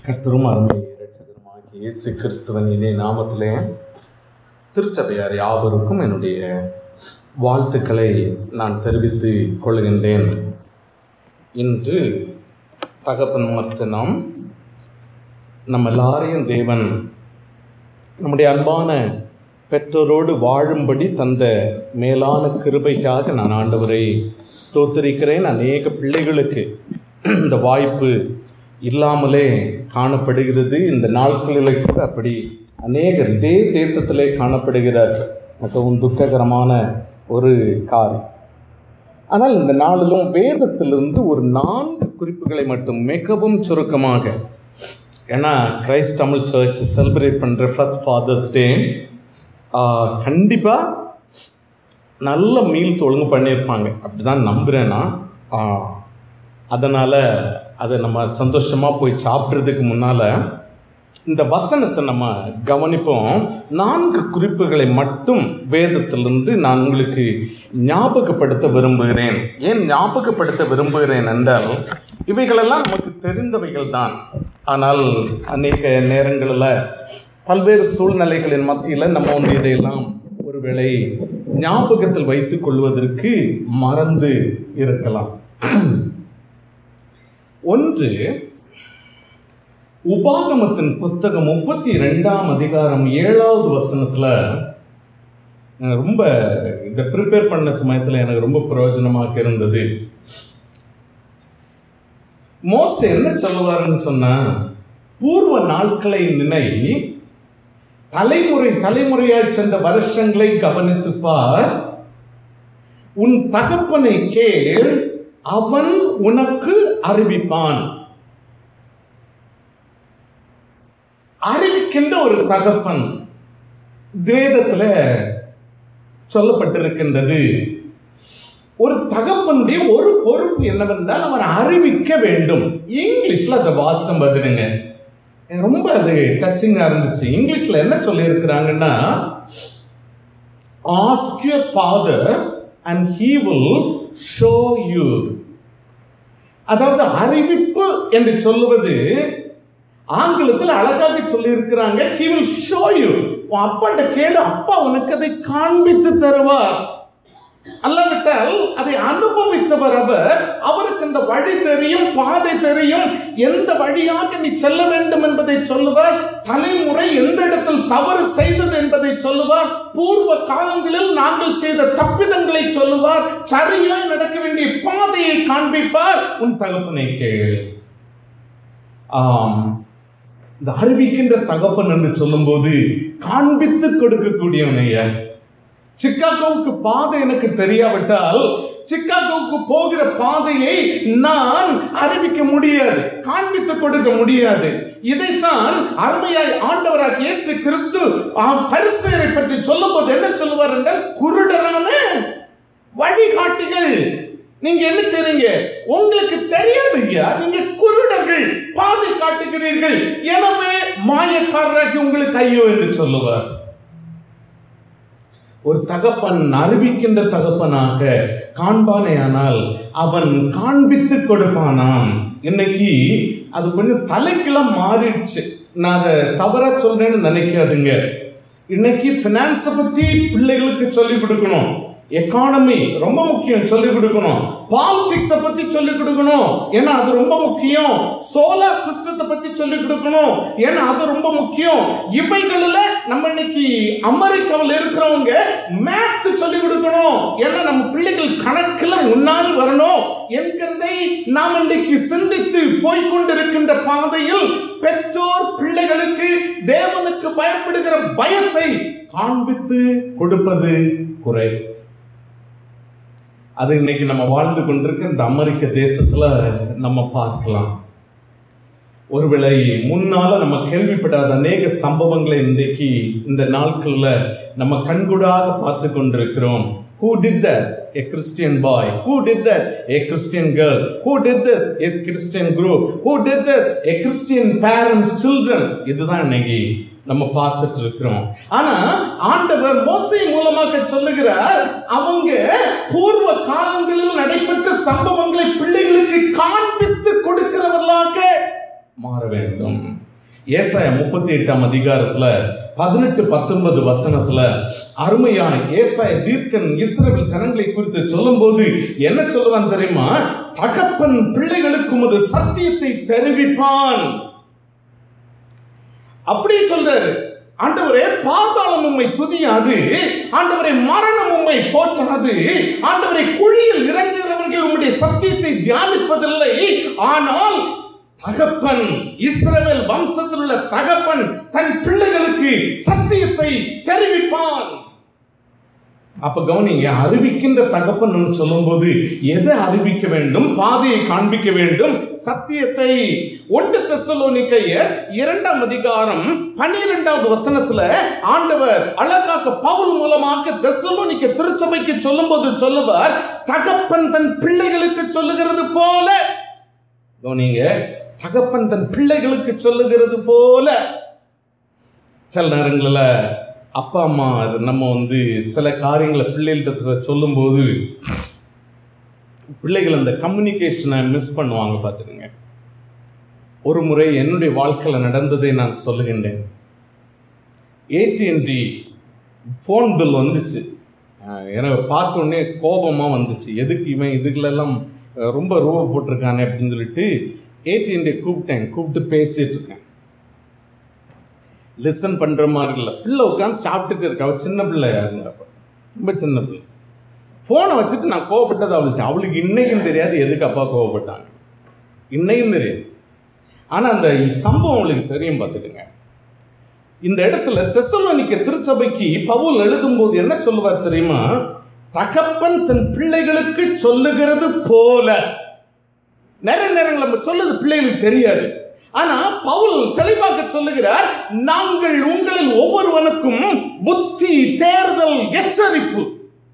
கர்த்தரும் அருமை இரட்சகருமாகிய இயேசு கிறிஸ்துவன் இனி நாமத்திலே திருச்சபையார் யாவருக்கும் என்னுடைய வாழ்த்துக்களை நான் தெரிவித்துக் கொள்கின்றேன் இன்று தகப்பன் மர்த்தனம் நம்ம எல்லாரையும் தேவன் நம்முடைய அன்பான பெற்றோரோடு வாழும்படி தந்த மேலான கிருபைக்காக நான் ஆண்டவரை ஸ்தோத்தரிக்கிறேன் அநேக பிள்ளைகளுக்கு இந்த வாய்ப்பு இல்லாமலே காணப்படுகிறது இந்த நாட்களில் கூட அப்படி அநேகர் இதே தேசத்திலே காணப்படுகிறார்கள் மிகவும் துக்ககரமான ஒரு காரியம் ஆனால் இந்த நாளிலும் வேதத்திலிருந்து ஒரு நான்கு குறிப்புகளை மட்டும் மிகவும் சுருக்கமாக ஏன்னா கிரைஸ்ட் தமிழ் சர்ச் செலிப்ரேட் பண்ணுற ஃபஸ்ட் ஃபாதர்ஸ் டே கண்டிப்பாக நல்ல மீல்ஸ் ஒழுங்கு பண்ணியிருப்பாங்க அப்படி தான் நம்புகிறேன் நான் அதனால் அதை நம்ம சந்தோஷமாக போய் சாப்பிட்றதுக்கு முன்னால் இந்த வசனத்தை நம்ம கவனிப்போம் நான்கு குறிப்புகளை மட்டும் வேதத்திலிருந்து நான் உங்களுக்கு ஞாபகப்படுத்த விரும்புகிறேன் ஏன் ஞாபகப்படுத்த விரும்புகிறேன் என்றால் இவைகளெல்லாம் நமக்கு தெரிந்தவைகள் தான் ஆனால் அநேக நேரங்களில் பல்வேறு சூழ்நிலைகளின் மத்தியில் நம்ம வந்து இதையெல்லாம் ஒருவேளை ஞாபகத்தில் வைத்துக் கொள்வதற்கு மறந்து இருக்கலாம் ஒன்று உபாகமத்தின் புஸ்தகம் முப்பத்தி ரெண்டாம் அதிகாரம் ஏழாவது வசனத்தில் எனக்கு ரொம்ப இதை ப்ரிப்பேர் பண்ண சமயத்தில் எனக்கு ரொம்ப பிரயோஜனமாக இருந்தது மோச என்ன சொல்லுவாருன்னு சொன்னா பூர்வ நாட்களை நினை தலைமுறை தலைமுறையாய் சென்ற வருஷங்களை கவனித்து பார் உன் தகப்பனை கேள் அவன் உனக்கு அறிவிப்பான் அறிவிக்கின்ற ஒரு தகப்பன் வேதத்தில் சொல்லப்பட்டிருக்கின்றது ஒரு தகப்பனுடைய ஒரு பொறுப்பு என்னவென்றால் அவன் அறிவிக்க வேண்டும் இங்கிலீஷ்ல அதை வாஸ்தம் பதிலுங்க ரொம்ப அது டச்சிங்காக இருந்துச்சு இங்கிலீஷில் என்ன சொல்லியிருக்கிறாங்கன்னா ask your father and he will show you அதாவது அறிவிப்பு என்று சொல்லுவது ஆங்கிலத்தில் அழகாக சொல்லியிருக்கிறாங்க ஹி வில் ஷோ யூ உன் அப்பாட்ட கேளு அப்பா உனக்கு அதை காண்பித்து தருவார் அல்லாவிட்டால் அதை அனுபவித்தவர் அவர் அவருக்கு இந்த வழி தெரியும் பாதை தெரியும் எந்த வழியாக நீ செல்ல வேண்டும் என்பதை சொல்லுவார் தலைமுறை எந்த இடத்தில் தவறு செய்தது என்பதை சொல்லுவார் பூர்வ காலங்களில் நாங்கள் செய்த தப்பிதங்களை சொல்லுவார் சரியாய் நடக்க வேண்டிய பாதையை காண்பிப்பார் உன் தகப்பனை கேள் ஆம் இந்த அறிவிக்கின்ற தகப்பன் என்று சொல்லும்போது காண்பித்து கொடுக்கக்கூடியவனைய சிக்காகோவுக்கு பாதை எனக்கு தெரியாவிட்டால் சிக்காகோவுக்கு போகிற பாதையை நான் அறிவிக்க முடியாது காண்பித்து கொடுக்க முடியாது இதைத்தான் அருமையாய் ஆண்டவராக இயேசு கிறிஸ்து பரிசேரை பற்றி சொல்லும்போது என்ன சொல்லுவார் என்றால் குருடரான வழிகாட்டிகள் நீங்க என்ன செய்றீங்க உங்களுக்கு தெரியாது ஐயா நீங்க குருடர்கள் பாதை காட்டுகிறீர்கள் எனவே மாயக்காரராகி உங்களுக்கு ஐயோ என்று சொல்லுவார் ஒரு தகப்பன் அறிவிக்கின்ற தகப்பனாக காண்பானே ஆனால் அவன் காண்பித்து கொடுப்பானாம் இன்னைக்கு அது கொஞ்சம் தலைக்கெல்லாம் மாறிடுச்சு நான் அதை தவறா சொல்றேன்னு நினைக்காதுங்க இன்னைக்கு பினான்ஸை பத்தி பிள்ளைகளுக்கு சொல்லிக் கொடுக்கணும் எக்கானமி ரொம்ப முக்கியம் சொல்லிக் கொடுக்கணும் பாலிடிக்ஸை பத்தி சொல்லிக் கொடுக்கணும் ஏன்னா அது ரொம்ப முக்கியம் சோலார் சிஸ்டத்தை பத்தி சொல்லிக் கொடுக்கணும் ஏன்னா அது ரொம்ப முக்கியம் இவைகளில் நம்ம இன்னைக்கு அமெரிக்காவில் இருக்கிறவங்க மேத் சொல்லிக் கொடுக்கணும் ஏன்னா நம்ம பிள்ளைகள் கணக்கில் முன்னால் வரணும் என்கிறதை நாம் இன்னைக்கு சிந்தித்து போய்கொண்டிருக்கின்ற பாதையில் பெற்றோர் பிள்ளைகளுக்கு தேவனுக்கு பயப்படுகிற பயத்தை காண்பித்து கொடுப்பது குறை அது இன்னைக்கு நம்ம வாழ்ந்து கொண்டிருக்க இந்த அமெரிக்க தேசத்துல நம்ம பார்க்கலாம் ஒருவேளை முன்னால நம்ம கேள்விப்படாத அநேக சம்பவங்களை இன்றைக்கு இந்த நாட்கள்ல நம்ம கண்கூடாக பார்த்து கொண்டிருக்கிறோம் Who did that? A Christian boy. Who did that? A Christian girl. Who did this? A Christian group. Who did this? A Christian parents, children. இதுதான் இன்னைக்கு நம்ம பார்த்துட்டு இருக்கிறோம் ஆனா ஆண்டவர் மோசை மூலமாக சொல்லுகிறார் அவங்க பூர்வ காலங்களில் நடைபெற்ற சம்பவங்களை பிள்ளைகளுக்கு காண்பித்து கொடுக்கிறவர்களாக மாற வேண்டும் ஏசாய முப்பத்தி எட்டாம் அதிகாரத்துல பதினெட்டு பத்தொன்பது வசனத்துல அருமையான ஏசாய தீர்க்கன் இஸ்ரவேல் ஜனங்களை குறித்து சொல்லும்போது என்ன சொல்லுவான் தெரியுமா தகப்பன் பிள்ளைகளுக்கு உமது சத்தியத்தை தெரிவிப்பான் அப்படியே சொல்றாரு ஆண்டவரே பாதாளம் உம்மை துதியாது ஆண்டவரே மரணம் உம்மை போற்றாது ஆண்டவரை குழியில் இறங்குகிறவர்கள் உம்முடைய சத்தியத்தை தியானிப்பதில்லை ஆனால் தகப்பன் இஸ்ரவேல் வம்சத்தில் உள்ள தகப்பன் தன் பிள்ளைகளுக்கு சத்தியத்தை தெரிவிப்பான் அப்ப கவனிங்க அறிவிக்கின்ற தகப்பன் சொல்லும்போது எதை அறிவிக்க வேண்டும் பாதையை காண்பிக்க வேண்டும் சத்தியத்தை ஒன்று தெசலோனிக்கையர் இரண்டாம் அதிகாரம் பன்னிரெண்டாவது வசனத்துல ஆண்டவர் அழகாக்க பவுல் மூலமாக தெசலோனிக்க திருச்சபைக்கு சொல்லும்போது சொல்லுவார் தகப்பன் தன் பிள்ளைகளுக்கு சொல்லுகிறது போல கவனிங்க தகப்பன் தன் பிள்ளைகளுக்கு சொல்லுகிறது போல சில நேரங்களில் அப்பா அம்மா அது நம்ம வந்து சில காரியங்களை பிள்ளைகள்கிட்ட சொல்லும்போது பிள்ளைகள் அந்த கம்யூனிகேஷனை மிஸ் பண்ணுவாங்க பார்த்துக்குங்க ஒரு முறை என்னுடைய வாழ்க்கையில் நடந்ததை நான் சொல்லுகின்றேன் ஏடிஎன்டி ஃபோன் பில் வந்துச்சு அஹ் எனக்கு பார்த்த உடனே கோபமாக வந்துச்சு எதுக்கு இவன் இதுகளெல்லாம் அஹ், ரொம்ப ரூபா போட்டிருக்கானே அப்படின்னு சொல்லிட்டு ஏடிஎன்டி கூப்பிட்டேன் கூப்பிட்டு பேசிட்டு இருக்கேன் லிசன் பண்ணுற மாதிரி இல்லை பிள்ளை உட்காந்து சாப்பிட்டுட்டு இருக்கா அவள் சின்ன பிள்ளையா இருந்தா அப்ப. ரொம்ப சின்ன பிள்ளை ஃபோனை வச்சுட்டு நான் கோவப்பட்டது அவள்கிட்ட அவளுக்கு இன்னைக்கும் தெரியாது எதுக்கு அப்பா கோவப்பட்டாங்க இன்னைக்கும் தெரியாது ஆனால் அந்த சம்பவம் அவளுக்கு தெரியும் பார்த்துடுங்க இந்த இடத்துல தெசலோனிக்க திருச்சபைக்கு பவுல் எழுதும்போது என்ன சொல்லுவார் தெரியுமா தகப்பன் தன் பிள்ளைகளுக்கு சொல்லுகிறது போல நிறைய நேரங்கள் நம்ம சொல்லுது பிள்ளைகளுக்கு தெரியாது ஆனா பவுல் தெளிவாக சொல்லுகிறார் நாங்கள் உங்களில் ஒவ்வொருவனுக்கும் புத்தி தேர்தல் எச்சரிப்பு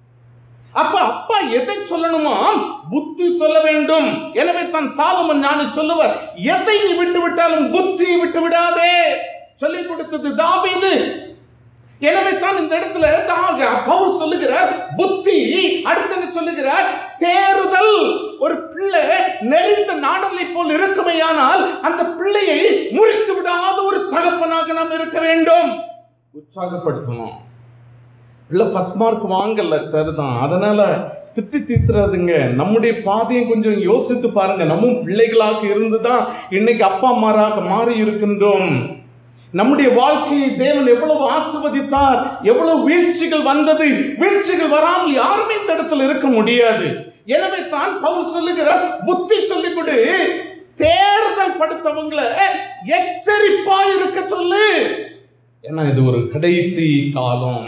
அப்ப அப்பா எதை சொல்லணுமா புத்தி சொல்ல வேண்டும் எனவே தான் சாலமன் ஞானி சொல்லுவார் எதை நீ விட்டு விட்டாலும் புத்தியை விட்டு விடாதே சொல்லிக் கொடுத்தது தாவீது எனவே தான் இந்த இடத்துல தாக பவுல் சொல்லுகிறார் புத்தி அடுத்து என்ன சொல்லுகிறார் தேறுதல் ஒரு பிள்ளை நெறிந்த நாடலை போல் இருக்குமையானால் அந்த பிள்ளையை முறித்து விடாத ஒரு தகப்பனாக நாம் இருக்க வேண்டும் உற்சாகப்படுத்தணும் இல்லை ஃபர்ஸ்ட் மார்க் வாங்கல சரிதான் அதனால திட்டி தீத்துறாதுங்க நம்முடைய பாதையை கொஞ்சம் யோசித்து பாருங்க நம்ம பிள்ளைகளாக இருந்துதான் இன்னைக்கு அப்பா அம்மாராக மாறி இருக்கின்றோம் நம்முடைய வாழ்க்கையை தேவன் எவ்வளவு ஆசிர்வதித்தார் எவ்வளவு வீழ்ச்சிகள் வந்தது வீழ்ச்சிகள் வராமல் யாருமே இந்த இடத்துல இருக்க முடியாது எனவே தான் பவுல் சொல்லுகிறார் புத்தி சொல்லிக் கொடு தேர்தல் படுத்தவங்களை எச்சரிப்பா இருக்க சொல்லு ஏன்னா இது ஒரு கடைசி காலம்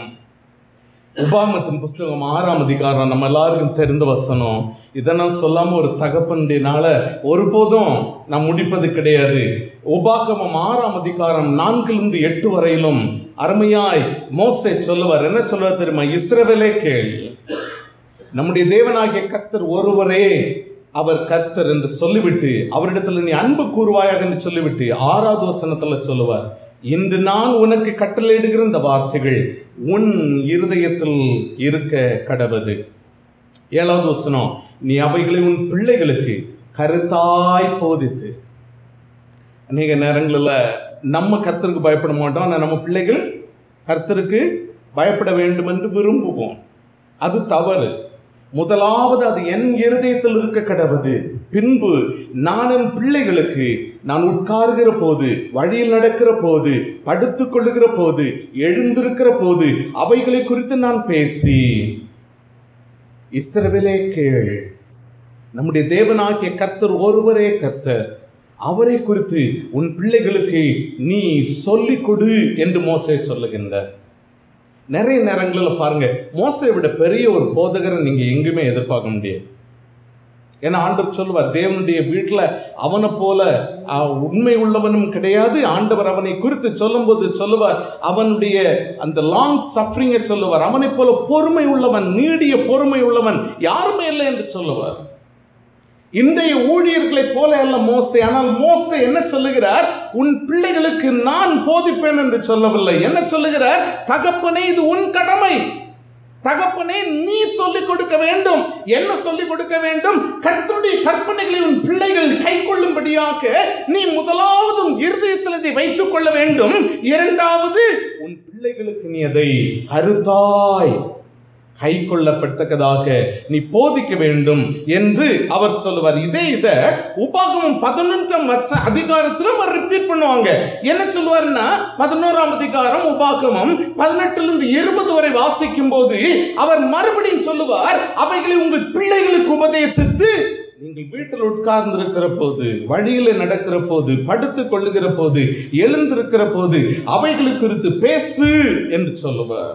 உபாமத்தின் புஸ்தகம் ஆறாம் அதிகாரம் நம்ம எல்லாருக்கும் தெரிந்த வசனம் இதை நான் சொல்லாம ஒரு தகப்பண்டினால ஒருபோதும் நான் முடிப்பது கிடையாது உபாகமம் ஆறாம் அதிகாரம் நான்கிலிருந்து எட்டு வரையிலும் அருமையாய் மோசே சொல்லுவார் என்ன சொல்லுவார் தெரியுமா இஸ்ரவேலே கேள் நம்முடைய தேவனாகிய கர்த்தர் ஒருவரே அவர் கர்த்தர் என்று சொல்லிவிட்டு அவரிடத்துல நீ அன்பு கூறுவாயாக என்று சொல்லிவிட்டு ஆறாவது வசனத்துல சொல்லுவார் இன்று நான் உனக்கு கட்டளையிடுகிற இந்த வார்த்தைகள் உன் இருதயத்தில் இருக்க கடவது ஏழாவது வசனம் நீ அவைகளை உன் பிள்ளைகளுக்கு கருத்தாய் போதித்து அநேக நேரங்களில் நம்ம கர்த்தருக்கு பயப்பட மாட்டோம் ஆனால் நம்ம பிள்ளைகள் கர்த்தருக்கு பயப்பட வேண்டும் என்று விரும்புவோம் அது தவறு முதலாவது அது என் இருதயத்தில் இருக்க கடவுது பின்பு நான் என் பிள்ளைகளுக்கு நான் உட்கார்கிற போது வழியில் நடக்கிற போது படுத்துக் கொள்ளுகிற போது எழுந்திருக்கிற போது அவைகளை குறித்து நான் பேசி இஸ்ரவேலே கேள் நம்முடைய தேவனாகிய கர்த்தர் ஒருவரே கர்த்தர் அவரை குறித்து உன் பிள்ளைகளுக்கு நீ சொல்லிக் கொடு என்று மோசே சொல்லுகின்றார் நிறைய நேரங்களில் பாருங்க மோசையை விட பெரிய ஒரு போதகரை நீங்க எங்குமே எதிர்பார்க்க முடியாது ஏன்னா ஆண்டவர் சொல்லுவார் தேவனுடைய வீட்டில் அவனை போல அஹ், உண்மை உள்ளவனும் கிடையாது ஆண்டவர் அவனை குறித்து சொல்லும்போது சொல்லுவார் அவனுடைய அந்த லாங் சஃபரிங்கை சொல்லுவார் அவனைப் போல பொறுமை உள்ளவன் நீடிய பொறுமை உள்ளவன் யாருமே இல்லை என்று சொல்லுவார் இன்றைய ஊழியர்களைப் போல அல்ல மோசே ஆனால் மோசே என்ன சொல்லுகிறார் உன் பிள்ளைகளுக்கு நான் போதிப்பேன் என்று சொல்லவில்லை என்ன சொல்லுகிறார் தகப்பனே இது உன் கடமை தகப்பனே நீ சொல்லிக் கொடுக்க வேண்டும் என்ன சொல்லிக் கொடுக்க வேண்டும் கர்த்தருடைய கற்பனைகளை உன் பிள்ளைகள் கை கொள்ளும்படியாக நீ முதலாவது உன் இருதயத்தில் இதை வைத்துக் கொள்ள வேண்டும் இரண்டாவது உன் பிள்ளைகளுக்கு நீ அதை கருத்தாய் கை கொள்ளப்பட்டதாக நீ போதிக்க வேண்டும் என்று அவர் சொல்லுவார் இதே இத உபாகமம் பதினொன்றாம் வருஷ அதிகாரத்திலும் அவர் ரிப்பீட் பண்ணுவாங்க என்ன சொல்லுவாருன்னா பதினோராம் அதிகாரம் உபாகமம் பதினெட்டுல இருந்து இருபது வரை வாசிக்கும் போது அவர் மறுபடியும் சொல்லுவார் அவைகளை உங்கள் பிள்ளைகளுக்கு உபதேசித்து நீங்கள் வீட்டில் உட்கார்ந்திருக்கிற போது வழியில் நடக்கிற போது படுத்துக் கொள்ளுகிற போது எழுந்திருக்கிற போது அவைகளை குறித்து பேசு என்று சொல்லுவார்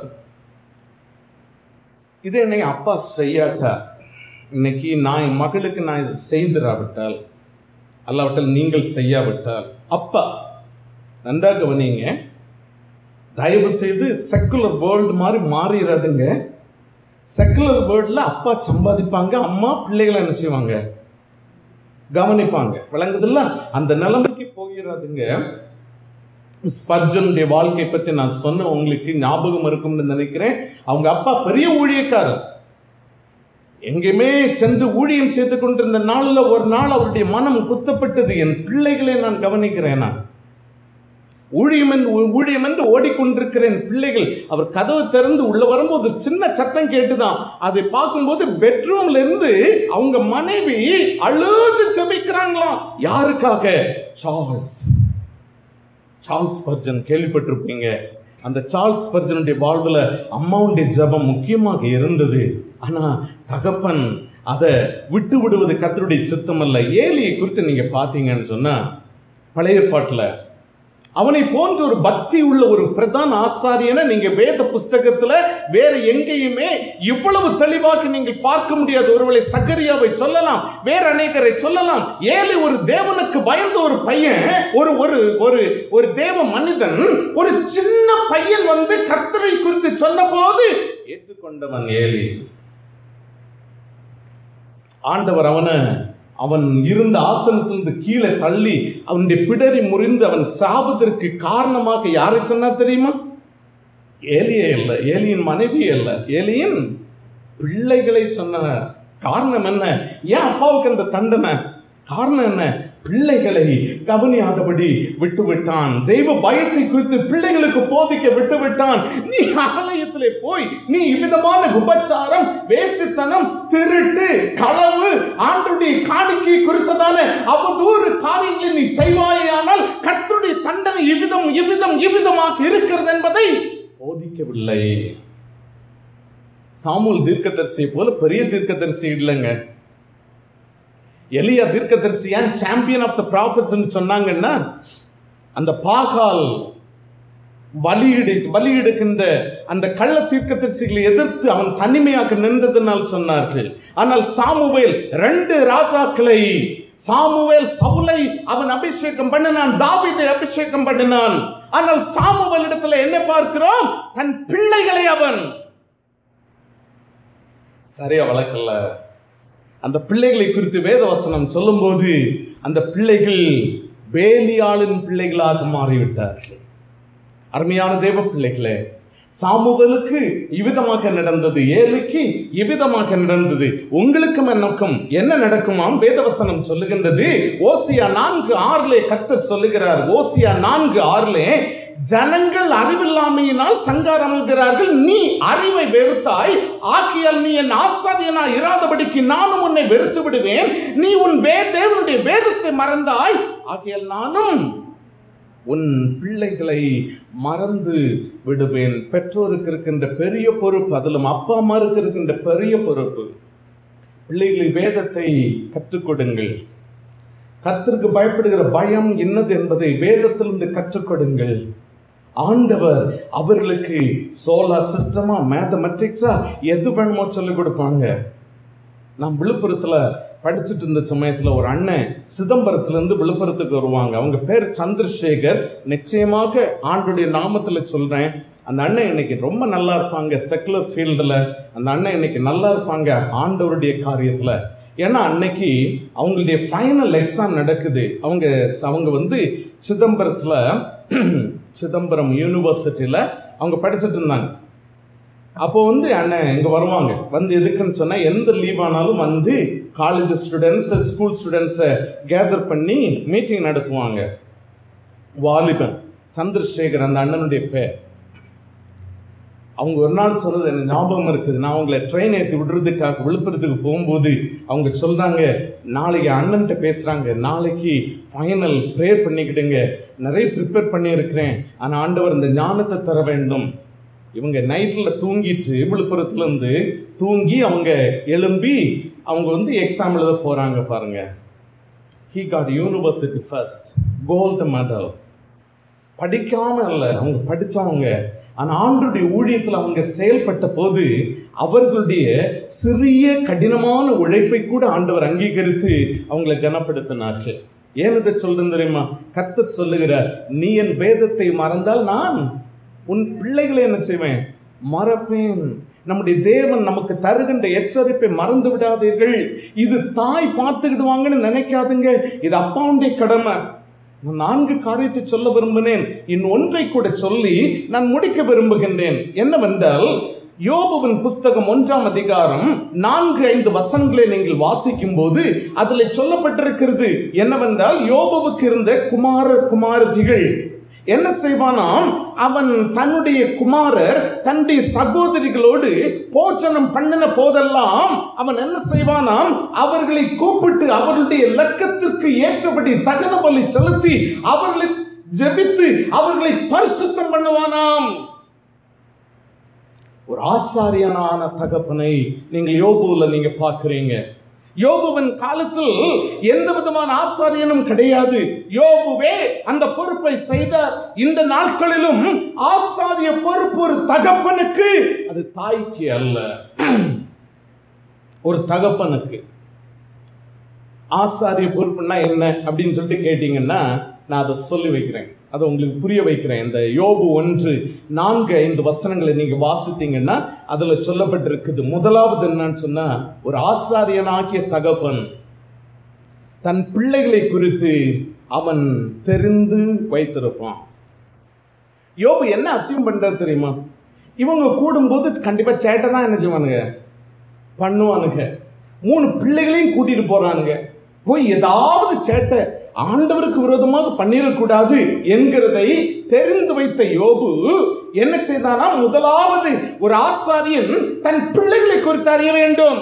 இது என்னை அப்பா செய்யாட்டா இன்னைக்கு நான் என் மகளுக்கு நான் இதை செய்திராவிட்டால் அல்லாவிட்டால் நீங்கள் செய்யாவிட்டால் அப்பா நன்றாக கவனிங்க தயவு செய்து செக்குலர் வேர்ல்டு மாதிரி மாறிடாதுங்க செக்குலர் வேர்ல்டில் அப்பா சம்பாதிப்பாங்க அம்மா பிள்ளைகளை என்ன செய்வாங்க கவனிப்பாங்க விளங்குதில்ல அந்த நிலைமைக்கு போகிறாதுங்க ஸ்பர்ஜனுடைய வாழ்க்கை பற்றி நான் சொன்ன உங்களுக்கு ஞாபகம் இருக்கும்னு நினைக்கிறேன் அவங்க அப்பா பெரிய ஊழியக்காரர் எங்கேயுமே சென்று ஊழியம் செய்து கொண்டிருந்த நாளில் ஒரு நாள் அவருடைய மனம் குத்தப்பட்டது என் பிள்ளைகளை நான் கவனிக்கிறேன் நான் ஊழியம் என்று ஊழியம் என்று ஓடிக்கொண்டிருக்கிற என் பிள்ளைகள் அவர் கதவு திறந்து உள்ள வரும்போது ஒரு சின்ன சத்தம் கேட்டுதான் அதை பார்க்கும்போது பெட்ரூம்ல இருந்து அவங்க மனைவி அழுது ஜெபிக்கிறாங்களாம் யாருக்காக சார்ல்ஸ் சார்ல்ஸ் பர்ஜன் கேள்விப்பட்டிருப்பீங்க அந்த சார்ல்ஸ் பர்ஜனுடைய வாழ்வில் அம்மாவுடைய ஜெபம் முக்கியமாக இருந்தது ஆனால் தகப்பன் அதை விட்டு விடுவது கத்தருடைய சுத்தம் அல்ல ஏலியை குறித்து நீங்கள் பார்த்தீங்கன்னு சொன்னால் பழைய ஏற்பாட்டில் அவனை போன்ற ஒரு பக்தி உள்ள ஒரு பிரதான ஆசாரியனை நீங்க வேத புஸ்தகத்துல வேற எங்கேயுமே இவ்வளவு தெளிவாக நீங்கள் பார்க்க முடியாது ஒருவேளை சக்கரியாவை சொல்லலாம் வேற அநேகரை சொல்லலாம் ஏழை ஒரு தேவனுக்கு பயந்த ஒரு பையன் ஒரு ஒரு ஒரு ஒரு தேவ மனிதன் ஒரு சின்ன பையன் வந்து கர்த்தரை குறித்து சொன்ன போது ஏற்றுக்கொண்டவன் ஏலி ஆண்டவர் அவனை அவன் இருந்த ஆசனத்திலிருந்து கீழே தள்ளி அவனுடைய பிடரி முறிந்து அவன் சாவதற்கு காரணமாக யாரை சொன்னா தெரியுமா ஏலியே இல்லை ஏலியின் மனைவி அல்ல ஏலியின் பிள்ளைகளை சொன்ன காரணம் என்ன ஏன் அப்பாவுக்கு அந்த தண்டனை காரணம் என்ன பிள்ளைகளை கவனியாதபடி விட்டு விட்டான் தெய்வ பயத்தை குறித்து பிள்ளைகளுக்கு போதிக்க விட்டு விட்டான் நீ ஆலயத்திலே போய் நீ இவ்விதமான விபச்சாரம் வேசித்தனம் திருட்டு களவு ஆண்டுடைய காணிக்கை குறித்ததான அவதூறு காரியங்களை நீ செய்வாயானால் கர்த்தருடைய தண்டனை இவ்விதம் இவ்விதம் இவ்விதமாக இருக்கிறது என்பதை போதிக்கவில்லை சாமுல் தீர்க்கதரிசியை போல பெரிய தீர்க்கதரிசி இல்லைங்க எலியா தீர்க்கதரிசியான் சாம்பியன் ஆஃப் த ப்ராஃபிட்ஸ்னு சொன்னாங்கன்னா அந்த பாகால் பலியிடு பலியிடுகின்ற அந்த கள்ள தீர்க்கதரிசிகளை எதிர்த்து அவன் தனிமையாக நின்றதனால் சொன்னார்கள் ஆனால் சாமுவேல் ரெண்டு ராஜாக்களை சாமுவேல் சவுலை அவன் அபிஷேகம் பண்ணினான் தாவீதை அபிஷேகம் பண்ணினான் ஆனால் சாமுவேல் இடத்துல என்ன பார்க்கிறோம் தன் பிள்ளைகளை அவன் சரியா வளர்க்கல அந்த பிள்ளைகளை குறித்து வேதவசனம் சொல்லும்போது அந்த பிள்ளைகள் பேலியாளின் பிள்ளைகளாக மாறிவிட்டார்கள் அருமையான தேவ பிள்ளைகளே சாமுவலுக்கு இவ்விதமாக நடந்தது ஏழுக்கு இவ்விதமாக நடந்தது உங்களுக்கும் எனக்கும் என்ன நடக்குமாம் வேதவசனம் சொல்லுகின்றது ஓசியா நான்கு ஆறுலே கர்த்தர் சொல்லுகிறார் ஓசியா நான்கு ஆறுலே ஜனங்கள் அறிவில்லாமையினால் சங்காரமுகிறார்கள் நீ அறிவை வெறுத்தாய் ஆக்கியால் நீ என் ஆசாரியனா இராதபடிக்கு நானும் உன்னை வெறுத்து விடுவேன் நீ உன் வே தேவனுடைய வேதத்தை மறந்தாய் ஆகியால் நானும் உன் பிள்ளைகளை மறந்து விடுவேன் பெற்றோருக்கு இருக்கின்ற பெரிய பொறுப்பு அதிலும் அப்பா அம்மாருக்கு இருக்கின்ற பெரிய பொறுப்பு பிள்ளைகளின் வேதத்தை கற்றுக் கொடுங்கள் கர்த்தருக்கு பயப்படுகிற பயம் என்னது என்பதை வேதத்திலிருந்து கற்றுக் கொடுங்கள் ஆண்டவர் அவர்களுக்கு சோலார் சிஸ்டமா மேத்தமெட்டிக்ஸா எது வேணுமோ சொல்லிக் கொடுப்பாங்க நான் விழுப்புரத்தில் படிச்சுட்டு இருந்த சமயத்தில் ஒரு அண்ணன் சிதம்பரத்துலேருந்து விழுப்புரத்துக்கு வருவாங்க அவங்க பேர் சந்திரசேகர் நிச்சயமாக ஆண்டுடைய நாமத்தில் சொல்கிறேன் அந்த அண்ணன் இன்னைக்கு ரொம்ப நல்லா இருப்பாங்க செக்குலர் ஃபீல்டில் அந்த அண்ணன் இன்னைக்கு நல்லா இருப்பாங்க ஆண்டவருடைய காரியத்தில் ஏன்னா அன்னைக்கு அவங்களுடைய ஃபைனல் எக்ஸாம் நடக்குது அவங்க அவங்க வந்து சிதம்பரத்தில் சிதம்பரம் யூனிவர்சிட்டியில் அவங்க படிச்சுட்டு இருந்தாங்க அப்போ வந்து அண்ணன் இங்கே வருவாங்க வந்து எதுக்குன்னு சொன்னால் எந்த லீவ் ஆனாலும் வந்து காலேஜ் ஸ்டூடெண்ட்ஸை ஸ்கூல் ஸ்டூடெண்ட்ஸை கேதர் பண்ணி மீட்டிங் நடத்துவாங்க வாலிபன் சந்திரசேகர் அந்த அண்ணனுடைய பேர் அவங்க ஒரு நாள் சொன்னது எனக்கு ஞாபகம் இருக்குது நான் அவங்கள ட்ரெயின் ஏற்றி விடுறதுக்காக விழுப்புரத்துக்கு போகும்போது அவங்க சொல்கிறாங்க நாளைக்கு அண்ணன்கிட்ட பேசுகிறாங்க நாளைக்கு ஃபைனல் ப்ரேயர் பண்ணிக்கிடுங்க நிறைய ப்ரிப்பேர் பண்ணியிருக்கிறேன் ஆனால் ஆண்டவர் இந்த ஞானத்தை தர வேண்டும் இவங்க நைட்டில் தூங்கிட்டு விழுப்புரத்துலேருந்து தூங்கி அவங்க எழும்பி அவங்க வந்து எக்ஸாம் எழுத போகிறாங்க பாருங்க he got university first gold medal படிக்காம இல்லை அவங்க படித்தவங்க ஆனால் ஆண்டுடைய ஊழியத்தில் அவங்க செயல்பட்ட போது அவர்களுடைய சிறிய கடினமான உழைப்பை கூட ஆண்டவர் அங்கீகரித்து அவங்களை கனப்படுத்தினார்கள் ஏன் இதை சொல்றேன் தெரியுமா கர்த்தர் சொல்லுகிறார் நீ என் வேதத்தை மறந்தால் நான் உன் பிள்ளைகளை என்ன செய்வேன் மறப்பேன் நம்முடைய தேவன் நமக்கு தருகின்ற எச்சரிப்பை மறந்து விடாதீர்கள் இது தாய் பார்த்துக்கிடுவாங்கன்னு நினைக்காதுங்க இது அப்பாவுடைய கடமை நான் நான்கு காரியத்தை சொல்ல விரும்பினேன் இன்னும் ஒன்றை கூட சொல்லி நான் முடிக்க விரும்புகின்றேன் என்னவென்றால் யோபுவின் புஸ்தகம் ஒன்றாம் அதிகாரம் நான்கு ஐந்து வசனங்களை நீங்கள் வாசிக்கும் போது அதில் சொல்லப்பட்டிருக்கிறது என்னவென்றால் யோபுவுக்கு இருந்த குமார குமாரதிகள் என்ன செய்வானாம் அவன் தன்னுடைய குமாரர் தன்னுடைய சகோதரிகளோடு போச்சனம் பண்ணின போதெல்லாம் அவன் என்ன செய்வானாம் அவர்களை கூப்பிட்டு அவர்களுடைய லக்கத்திற்கு ஏற்றபடி தகன பலி செலுத்தி அவர்களை ஜெபித்து அவர்களை பரிசுத்தம் பண்ணுவானாம் ஒரு ஆசாரியனான தகப்பனை நீங்கள் யோபுவில் நீங்க பார்க்கிறீங்க யோபுவின் காலத்தில் எந்த விதமான ஆசாரியனும் கிடையாது யோபுவே அந்த பொறுப்பை செய்தார் இந்த நாட்களிலும் ஆசாரிய பொறுப்பு ஒரு தகப்பனுக்கு அது தாய்க்கு அல்ல ஒரு தகப்பனுக்கு ஆசாரிய பொறுப்புன்னா என்ன அப்படின்னு சொல்லிட்டு கேட்டீங்கன்னா நான் அதை சொல்லி வைக்கிறேன் அதை உங்களுக்கு புரிய வைக்கிறேன் இந்த யோபு ஒன்று நான்கு ஐந்து வசனங்களை நீங்கள் வாசித்தீங்கன்னா அதில் சொல்லப்பட்டிருக்குது முதலாவது என்னன்னு சொன்னால் ஒரு ஆசாரியனாகிய தகப்பன் தன் பிள்ளைகளை குறித்து அவன் தெரிந்து வைத்திருப்பான் யோபு என்ன அசியம் பண்ணுறாரு தெரியுமா இவங்க கூடும்போது கண்டிப்பாக சேட்டை தான் என்ன செய்வானுங்க பண்ணுவானுங்க மூணு பிள்ளைகளையும் கூட்டிட்டு போறானுங்க போய் ஏதாவது சேட்டை ஆண்டவருக்கு விரோதமாக பண்ணிடக்கூடாது என்கிறதை தெரிந்து வைத்த யோபு என்ன செய்தானா முதலாவது ஒரு ஆசாரியன் தன் பிள்ளைகளை குறித்து அறிய வேண்டும்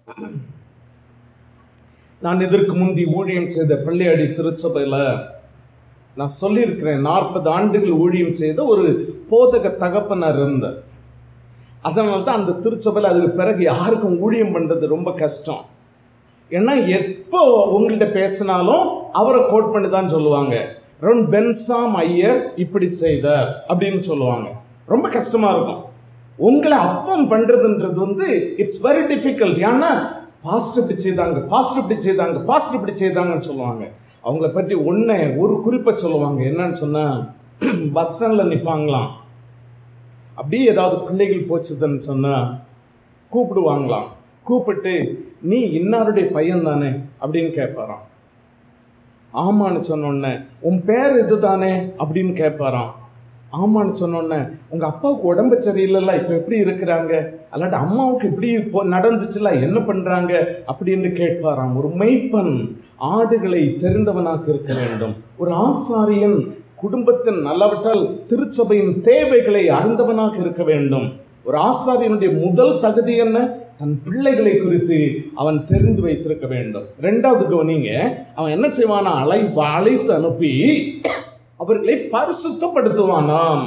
நான் இதற்கு முந்தி ஊழியம் செய்த பள்ளியடி திருச்சபையில் நான் சொல்லியிருக்கிறேன் நாற்பது ஆண்டுகள் ஊழியம் செய்த ஒரு போதக தகப்பனர் இருந்தார் அதனால தான் அந்த திருச்சபையில் அதுக்கு பிறகு யாருக்கும் ஊழியம் பண்ணுறது ரொம்ப கஷ்டம் ஏன்னா எப்போ உங்கள்கிட்ட பேசினாலும் அவரை கோட் பண்ணி தான் சொல்லுவாங்க ரொன் பென்சாம் ஐயர் இப்படி செய்தார் அப்படின்னு சொல்லுவாங்க ரொம்ப கஷ்டமாக இருக்கும் உங்களை அஃபம் பண்ணுறதுன்றது வந்து இட்ஸ் வெரி டிஃபிகல்ட் ஏன்னா பாஸ்ட் இப்படி செய்தாங்க பாஸ்ட் இப்படி செய்தாங்க பாஸ்ட் இப்படி செய்தாங்கன்னு சொல்லுவாங்க அவங்கள பற்றி ஒன்று ஒரு குறிப்பை சொல்லுவாங்க என்னன்னு சொன்னால் பஸ் ஸ்டாண்டில் நிற்பாங்களாம் அப்படியே ஏதாவது பிள்ளைகள் போச்சுதுன்னு சொன்னால் கூப்பிடுவாங்களாம் கூப்பிட்டு நீ இன்னாருடைய பையன் தானே அப்படின்னு கேட்பாராம் ஆமான்னு சொன்னோடனே உன் பேர் இது தானே அப்படின்னு கேட்பாராம் ஆமான்னு சொன்னோடனே உங்கள் அப்பாவுக்கு உடம்பு சரியில்லைல்ல இப்போ எப்படி இருக்கிறாங்க அல்லாட்டி அம்மாவுக்கு இப்படி இப்போ நடந்துச்சுல என்ன பண்ணுறாங்க அப்படின்னு கேட்பாராம் ஒரு மெய்ப்பன் ஆடுகளை தெரிந்தவனாக இருக்க வேண்டும் ஒரு ஆசாரியன் குடும்பத்தின் நல்லவற்றால் திருச்சபையின் தேவைகளை அறிந்தவனாக இருக்க வேண்டும் ஒரு ஆசாரியனுடைய முதல் தகுதி என்ன தன் பிள்ளைகளை குறித்து அவன் தெரிந்து வைத்திருக்க வேண்டும் ரெண்டாவது கவனிங்க அவன் என்ன செய்வானா அழை அழைத்து அனுப்பி அவர்களை பரிசுத்தப்படுத்துவானாம்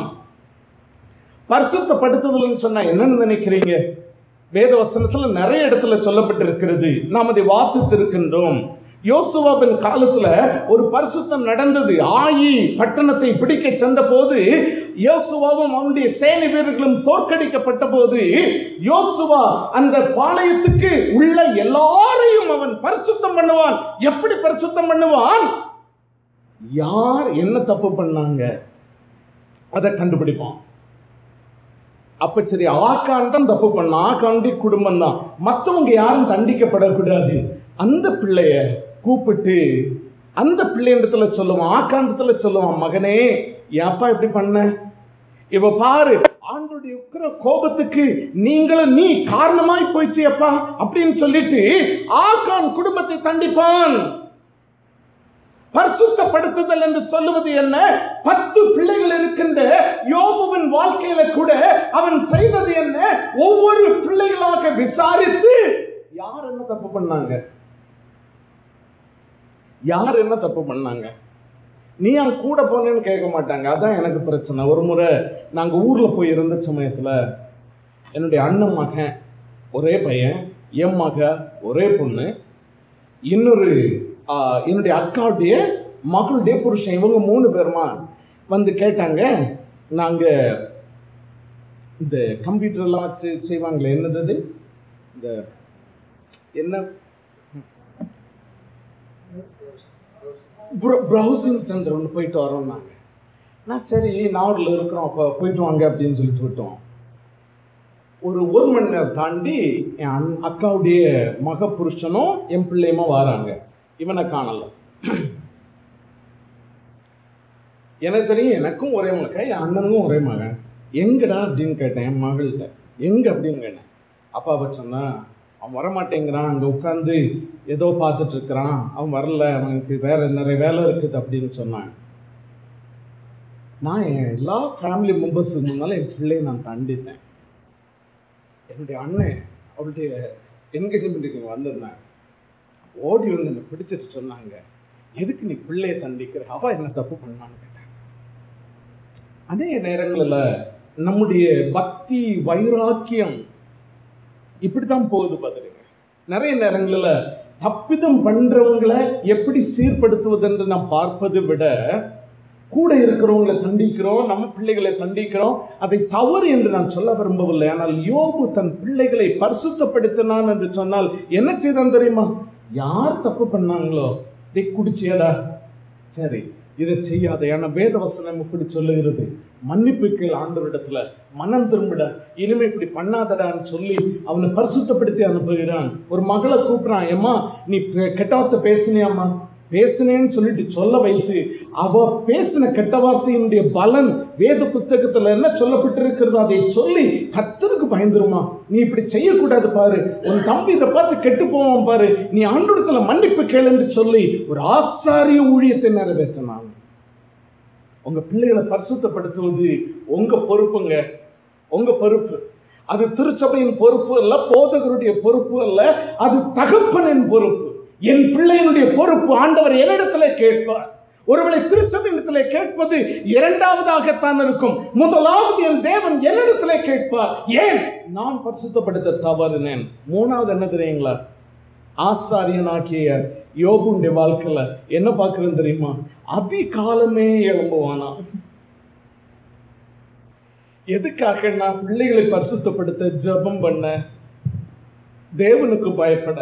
பரிசுத்தப்படுத்துதல்னு சொன்னா என்னன்னு நினைக்கிறீங்க வேத வசனத்துல நிறைய இடத்துல சொல்லப்பட்டிருக்கிறது நாம் அதை வாசித்திருக்கின்றோம் யோசுவாவின் காலத்துல ஒரு பரிசுத்தம் நடந்தது ஆயி பட்டணத்தை பிடிக்க சென்ற போது யோசுவாவும் அவனுடைய சேனை வீரர்களும் தோற்கடிக்கப்பட்ட போது யோசுவா அந்த பாளையத்துக்கு உள்ள எல்லாரையும் அவன் பரிசுத்தம் பண்ணுவான் எப்படி பரிசுத்தம் பண்ணுவான் யார் என்ன தப்பு பண்ணாங்க அதை கண்டுபிடிப்பான் அப்ப சரி ஆக்கான் தான் தப்பு பண்ண ஆக்காண்டி குடும்பம் தான் மற்றவங்க யாரும் தண்டிக்கப்படக்கூடாது அந்த பிள்ளைய கூப்பிட்டு அந்த பிள்ளையிடத்துல சொல்லுவான் ஆக்காண்டத்துல சொல்லுவான் மகனே ஏப்பா இப்படி பண்ண இவ பாரு ஆண்டுடைய அவருடைய உக்கிர கோபத்துக்கு நீங்களும் நீ காரணமாய் போயிடுச்சியப்பா அப்படின்னு சொல்லிட்டு ஆகான் குடும்பத்தை தண்டிப்பான் பரிசுத்தப்படுத்துதல் என்று சொல்லுவது என்ன பத்து பிள்ளைகள் இருக்கின்ற யோபுவின் வாழ்க்கையில கூட அவன் செய்தது என்ன ஒவ்வொரு பிள்ளைகளாக விசாரித்து யார் என்ன தப்பு பண்ணாங்க யார் என்ன தப்பு பண்ணாங்க நீ அங்க கூட போனேன்னு கேட்க மாட்டாங்க அதான் எனக்கு பிரச்சனை ஒரு முறை நாங்கள் ஊரில் போய் இருந்த சமயத்தில் என்னுடைய அண்ணன் மகன் ஒரே பையன் என் மக ஒரே பொண்ணு இன்னொரு ஆ, என்னுடைய அக்காவுடைய மகளுடைய புருஷன் இவங்க மூணு பேருமா வந்து கேட்டாங்க நாங்கள் இந்த கம்ப்யூட்டர்லாம் வச்சு செய்வாங்களே என்னது அது? இந்த என்ன ப்ரௌசிங் சென்டர் ஒன்று போயிட்டு வரோம் நாங்கள் நான் சரி நாவரில் இருக்கிறோம் அப்போ போயிட்டு வாங்க அப்படின்னு சொல்லிட்டு விட்டோம் ஒரு ஒரு மணி நேரம் தாண்டி என் அண் அக்காவுடைய மக புருஷனும் என் பிள்ளையுமா வராங்க இவனை காணலை எனக்கு தெரியும் எனக்கும் ஒரே மகன் என் அண்ணனுக்கும் ஒரே மகன் எங்கடா அப்படின்னு கேட்டேன் என் மகள்கிட்ட எங்க அப்படின்னு கேட்டேன் அப்பா அவ சொன்னா அவன் வரமாட்டேங்கிறான் அங்கே உட்காந்து ஏதோ பார்த்துட்டு இருக்கிறான் அவன் வரல அவனுக்கு வேற நிறைய வேலை இருக்குது அப்படின்னு சொன்னான் நான் என் எல்லா ஃபேமிலி மெம்பர்ஸ் இருந்தாலும் என் பிள்ளையை நான் தண்டித்தேன் என்னுடைய அண்ணன் அவளுடைய என்கேஜ்மெண்ட்டுக்கு வந்திருந்தாங்க ஓடி வந்து என்னை பிடிச்சிட்டு சொன்னாங்க எதுக்கு நீ பிள்ளையை தண்டிக்கிற அவ என்ன தப்பு பண்ணான்னு கேட்டாங்க அநேக நேரங்களில் நம்முடைய பக்தி வைராக்கியம் இப்படித்தான் போகுது பாத்துருங்க நிறைய நேரங்களில் தப்பிதம் பண்றவங்களை எப்படி சீர்படுத்துவது என்று நாம் பார்ப்பதை விட கூட இருக்கிறவங்களை தண்டிக்கிறோம் நம்ம பிள்ளைகளை தண்டிக்கிறோம் அதை தவறு என்று நான் சொல்ல விரும்பவில்லை ஆனால் யோபு தன் பிள்ளைகளை பரிசுத்தப்படுத்தினான் என்று சொன்னால் என்ன செய்தான் தெரியுமா யார் தப்பு பண்ணாங்களோ டே குடிச்சியடா சரி இதை செய்யாத ஏன்னா வேத வசனம் இப்படி சொல்லுகிறது மன்னிப்பு கேள் ஆண்டவரிடத்துல மனம் திரும்பிட இனிமே இப்படி பண்ணாதடான்னு சொல்லி அவனை பரிசுத்தப்படுத்தி அனுப்புகிறான் ஒரு மகளை கூப்பிடுறான் ஏம்மா நீ பெ- கெட்ட வார்த்தை பேசினியாம்மா பேசினேன்னு சொல்லிட்டு சொல்ல வைத்து அவ பேசின கெட்ட வார்த்தையினுடைய பலன் வேத புஸ்தகத்துல என்ன சொல்லப்பட்டிருக்கிறதோ அதை சொல்லி கர்த்தருக்கு பயந்துருமா நீ இப்படி செய்யக்கூடாது பாரு உன் தம்பி இதை பார்த்து கெட்டு போவான் பாரு நீ ஆண்டோடத்துல மன்னிப்பு கேளுன்னு சொல்லி ஒரு ஆசாரிய ஊழியத்தை நிறைவேற்றினான் உங்க பிள்ளைகளை பரிசுத்தப்படுத்துவது உங்க பொறுப்புங்க உங்க பொறுப்பு அது திருச்சபையின் பொறுப்பு அல்ல போதகருடைய பொறுப்பு அல்ல அது தகப்பனின் பொறுப்பு என் பிள்ளையினுடைய பொறுப்பு ஆண்டவர் என்னிடத்துல கேட்பார் ஒருவேளை திருச்சபையிடத்திலே கேட்பது இரண்டாவதாகத்தான் இருக்கும் முதலாவது என் தேவன் என்னிடத்திலே கேட்பார் ஏன் நான் பரிசுத்தப்படுத்த தவறினேன் மூணாவது என்ன தெரியுங்களா ஆசாரியனாக்கிய யோபுடைய வாழ்க்கையில என்ன பார்க்கிறேன் தெரியுமா அதிகாலமே எழும்புவானா எதுக்காக நான் பிள்ளைகளை பரிசுத்தப்படுத்த ஜெபம் பண்ண தேவனுக்கு பயப்பட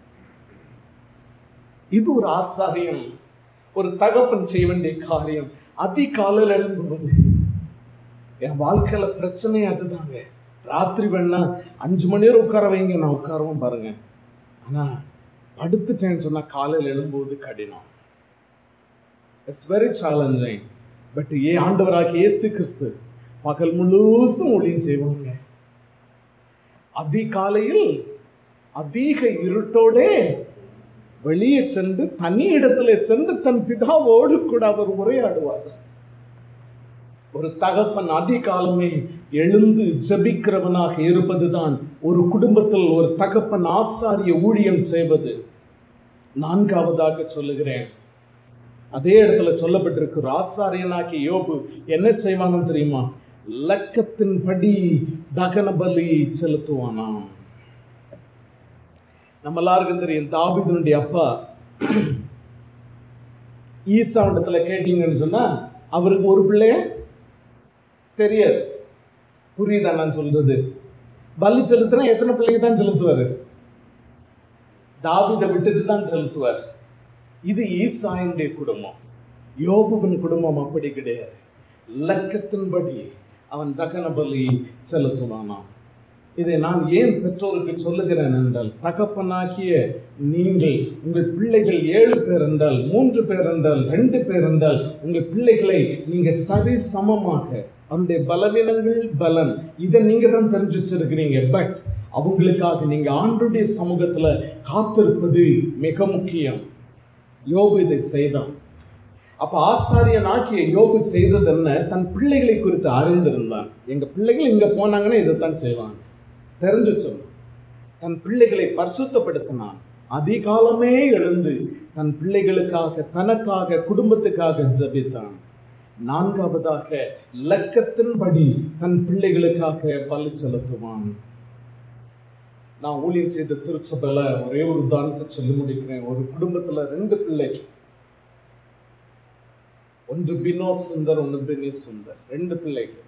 இது ஒரு ஆசாரியம் ஒரு தகப்பன் செய்ய வேண்டிய காரியம் அதிகாலையில் எழும்புவது என் வாழ்க்கையில பிரச்சனை அதுதாங்க ராத்திரி வேணா அஞ்சு மணி நேரம் உட்கார வைங்க நான் உட்காரவும் பாருங்க ஆனா படுத்துட்டேன்னு சொன்னா காலையில் எழும்புவது கடினம் it's very challenging but a ஆண்டவராக இயேசு கிறிஸ்து பகல் முழுசும் ஊழியம் செய்வாங்க அதிகாலையில் அதிக இருட்டோடே வெளியே சென்று தனி இடத்துல சென்று தன் பிதாவோடு கூட அவர் உரையாடுவார் ஒரு தகப்பன் அதிகாலமே எழுந்து ஜெபிக்கிறவனாக இருப்பதுதான் ஒரு குடும்பத்தில் ஒரு தகப்பன் ஆசாரிய ஊழியம் செய்வது நான்காவதாக சொல்லுகிறேன் அதே இடத்துல சொல்லப்பட்டிருக்கு ஒரு ஆசாரியனாகிய யோபு என்ன செய்வான்னு தெரியுமா லக்கத்தின்படி தகன பலி செலுத்துவானாம் நம்ம எல்லாருக்கும் தெரியும் தாவீதுனுடைய அப்பா ஈசாவிடத்துல கேட்டீங்கன்னு சொன்னா அவருக்கு ஒரு பிள்ளைய தெரியாது புரியுதா நான் சொல்றது பலி செலுத்தினா எத்தனை பிள்ளைங்க தான் செலுத்துவாரு தாவீதை விட்டுட்டு தான் செலுத்துவார் இது ஈசாயினுடைய குடும்பம் யோபுவின் குடும்பம் அப்படி கிடையாது லக்கத்தின்படி அவன் தகன பலி செலுத்துவானாம் இதை நான் ஏன் பெற்றோருக்கு சொல்லுகிறேன் என்றால் தகப்பனாகிய நீங்கள் உங்கள் பிள்ளைகள் ஏழு பேர் என்றால் மூன்று பேர் என்றால் ரெண்டு பேர் என்றால் உங்கள் பிள்ளைகளை நீங்கள் சரி சமமாக அவருடைய பலவீனங்கள் பலன் இதை நீங்க தான் தெரிஞ்சு வச்சிருக்கிறீங்க பட் அவங்களுக்காக நீங்க ஆண்டுடைய சமூகத்துல காத்திருப்பது மிக முக்கியம் யோபு இதை செய்தான் அப்ப ஆசாரியன் ஆக்கிய யோபு செய்தது என்ன தன் பிள்ளைகளை குறித்து அறிந்திருந்தான் எங்க பிள்ளைகள் இங்க போனாங்கன்னா இதைத்தான் செய்வாங்க தெரிஞ்சு சொன்னான் தன் பிள்ளைகளை பரிசுத்தப்படுத்தினான் அதிகாலமே எழுந்து தன் பிள்ளைகளுக்காக தனக்காக குடும்பத்துக்காக ஜபித்தான் நான்காவதாக லக்கத்தின்படி தன் பிள்ளைகளுக்காக பலி செலுத்துவான் நான் ஊழியர் செய்த திருச்சபையில ஒரே ஒரு உதாரணத்தை சொல்லி முடிக்கிறேன் ஒரு குடும்பத்துல ரெண்டு பிள்ளைகள் ஒன்று பினோ சுந்தர் ஒன்று பினி சுந்தர் ரெண்டு பிள்ளைகள்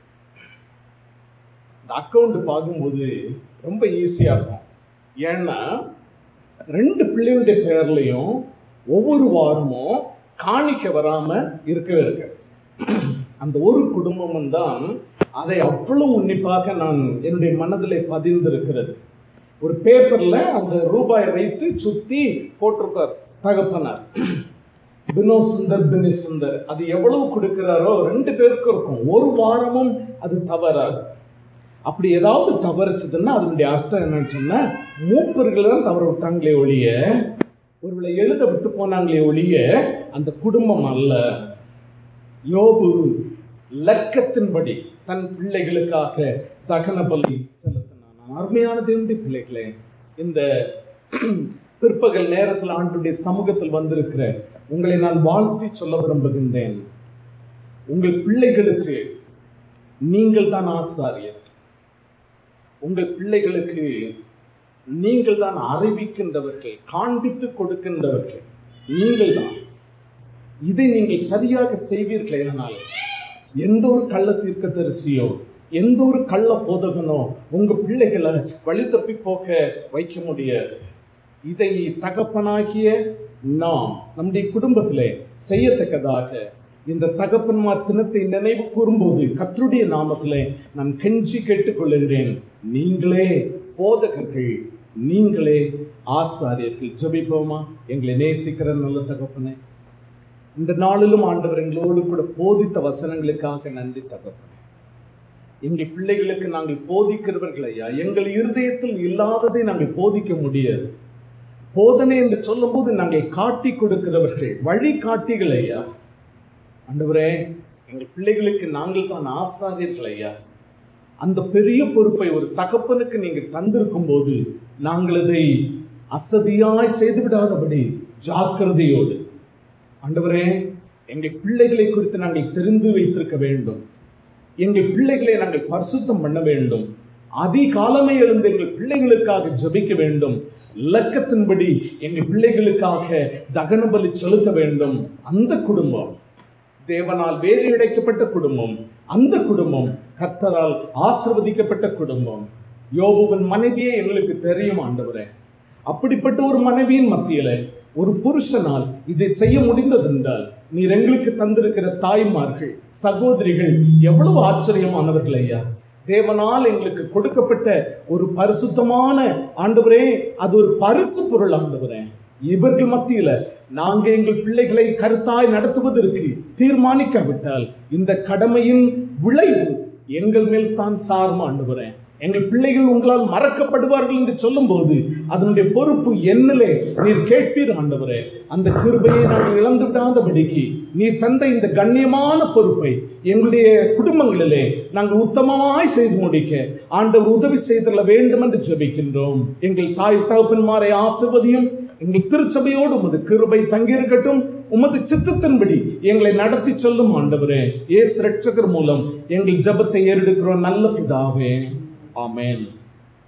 இந்த அக்கௌண்ட் பார்க்கும்போது ரொம்ப ஈஸியாக இருக்கும் ஏன்னா ரெண்டு பிள்ளைகளுடைய பேர்லையும் ஒவ்வொரு வாரமும் காணிக்க வராம இருக்கவே இருக்கு அந்த ஒரு குடும்பமும் தான் அதை அவ்வளவு உன்னிப்பாக நான் என்னுடைய மனதிலே பதிந்திருக்கிறது ஒரு பேப்பர்ல அந்த ரூபாயை வைத்து சுத்தி போட்டிருப்பார் தகப்பனார் பினோ சுந்தர் பினி சுந்தர் அது எவ்வளவு கொடுக்கிறாரோ ரெண்டு பேருக்கும் இருக்கும் ஒரு வாரமும் அது தவறாது அப்படி ஏதாவது தவறுச்சதுன்னா அதனுடைய அர்த்தம் என்னன்னு சொன்னா மூப்பர்கள் தான் தவற விட்டாங்களே ஒழிய ஒருவேளை எழுத விட்டு போனாங்களே ஒழிய அந்த குடும்பம் அல்ல யோபு லக்கத்தின்படி தன் பிள்ளைகளுக்காக தகன பலி செலுத்தினான் அருமையான தேவனுடைய பிள்ளைகளே இந்த பிற்பகல் நேரத்தில் ஆண்டுடைய சமூகத்தில் வந்திருக்கிற உங்களை நான் வாழ்த்தி சொல்ல விரும்புகின்றேன் உங்கள் பிள்ளைகளுக்கு நீங்கள் தான் ஆசாரியர் உங்கள் பிள்ளைகளுக்கு நீங்கள் தான் அறிவிக்கின்றவர்கள் காண்பித்து கொடுக்கின்றவர்கள் நீங்கள் தான் இதை நீங்கள் சரியாக செய்வீர்களேனால் எந்த ஒரு கள்ள தீர்க்கதரிசியோ எந்த ஒரு கள்ள போதகனோ உங்க பிள்ளைகளை வழி தப்பி போக வைக்க முடியாது இதை தகப்பனாகிய நாம் நம்முடைய குடும்பத்திலே செய்யத்தக்கதாக இந்த தகப்பன்மார் தினத்தை நினைவு கூறும்போது கத்தருடைய நாமத்திலே நான் கெஞ்சி கேட்டுக்கொள்ளுகிறேன் நீங்களே போதகர்கள் நீங்களே ஆசாரியர்கள் ஜெபிப்போமா எங்களை நேசிக்கிற நல்ல தகப்பனே இந்த நாளிலும் ஆண்டவர் எங்களோடு கூட போதித்த வசனங்களுக்காக நன்றி தகப்பனே எங்கள் பிள்ளைகளுக்கு நாங்கள் போதிக்கிறவர்கள் ஐயா எங்கள் இருதயத்தில் இல்லாததை நாங்கள் போதிக்க முடியாது போதனை என்று சொல்லும்போது நாங்கள் காட்டி கொடுக்கிறவர்கள் வழி காட்டிகள் ஐயா ஆண்டவரே எங்கள் பிள்ளைகளுக்கு நாங்கள் தான் ஆசாரியர்கள் ஐயா அந்த பெரிய பொறுப்பை ஒரு தகப்பனுக்கு நீங்கள் தந்திருக்கும் போது நாங்கள் அதை அசதியாய் செய்து விடாதபடி ஜாக்கிரதையோடு ஆண்டவரே எங்கள் பிள்ளைகளை குறித்து நாங்கள் தெரிந்து வைத்திருக்க வேண்டும் எங்கள் பிள்ளைகளை நாங்கள் பரிசுத்தம் பண்ண வேண்டும் அதிகாலமே எழுந்து எங்கள் பிள்ளைகளுக்காக ஜெபிக்க வேண்டும் இலக்கத்தின்படி எங்கள் பிள்ளைகளுக்காக தகன பலி செலுத்த வேண்டும் அந்த குடும்பம் தேவனால் வேறு இழைக்கப்பட்ட குடும்பம் அந்த குடும்பம் கர்த்தரால் ஆசிர்வதிக்கப்பட்ட குடும்பம் யோபுவின் மனைவியே எங்களுக்கு தெரியும் ஆண்டவரே அப்படிப்பட்ட ஒரு மனைவியின் மத்தியில ஒரு புருஷனால் இதை செய்ய முடிந்ததென்றால் நீர் எங்களுக்கு தந்திருக்கிற தாய்மார்கள் சகோதரிகள் எவ்வளவு ஆச்சரியமானவர்கள் ஐயா தேவனால் எங்களுக்கு கொடுக்கப்பட்ட ஒரு பரிசுத்தமான ஆண்டவரே அது ஒரு பரிசு பொருள் ஆண்டவரே இவர்கள் மத்தியில நாங்க எங்கள் பிள்ளைகளை கருத்தாய் நடத்துவதற்கு தீர்மானிக்காவிட்டால் இந்த கடமையின் விளைவு எங்கள் மேல் தான் சார்ம ஆண்டவரே எங்கள் பிள்ளைகள் உங்களால் மறக்கப்படுவார்கள் என்று சொல்லும்போது அதனுடைய பொறுப்பு என்னிலே நீர் கேட்பீர் ஆண்டவரே அந்த கிருபையை நாங்கள் இழந்து விடாதபடிக்கு நீர் தந்த இந்த கண்ணியமான பொறுப்பை எங்களுடைய குடும்பங்களிலே நாங்கள் உத்தமமாய் செய்து முடிக்க ஆண்டவர் உதவி செய்தல வேண்டும் என்று ஜெபிக்கின்றோம் எங்கள் தாய் தகப்பன்மாரை ஆசிர்வதியும் எங்கள் திருச்சபையோடு உமது கிருபை தங்கியிருக்கட்டும் உமது சித்தத்தின்படி எங்களை நடத்தி சொல்லும் ஆண்டவரே ஏசு ரட்சகர் மூலம் எங்கள் ஜெபத்தை ஏறெடுக்கிறோம் நல்ல பிதாவே ஆமென்